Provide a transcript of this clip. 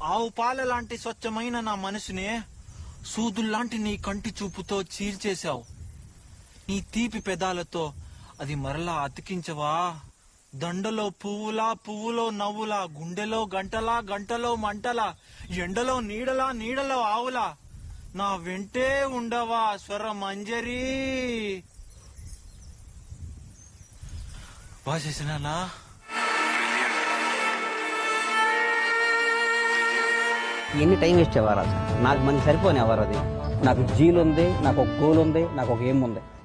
ఆవు పాల లాంటి స్వచ్ఛమైన నా మనసునే సూదుల్లాంటి నీ కంటి చూపుతో చీల్చేశావు నీ తీపి పెదాలతో అది మరలా అతికించవా దండలో పువ్వులా పువ్వులో నవ్వులా గుండెలో గంటలా గంటలో మంటలా ఎండలో నీడలా నీడలో ఆవులా నా వెంటే ఉండవా స్వర మంజరి బాగా చేసినానా ఎన్ని టైం వేస్ట్ అవ్వరా నాకు మంది సరిపోని ఎవరు అది నాకు జీల్ ఉంది నాకు ఒక గోల్ ఉంది నాకు ఒక ఏం ఉంది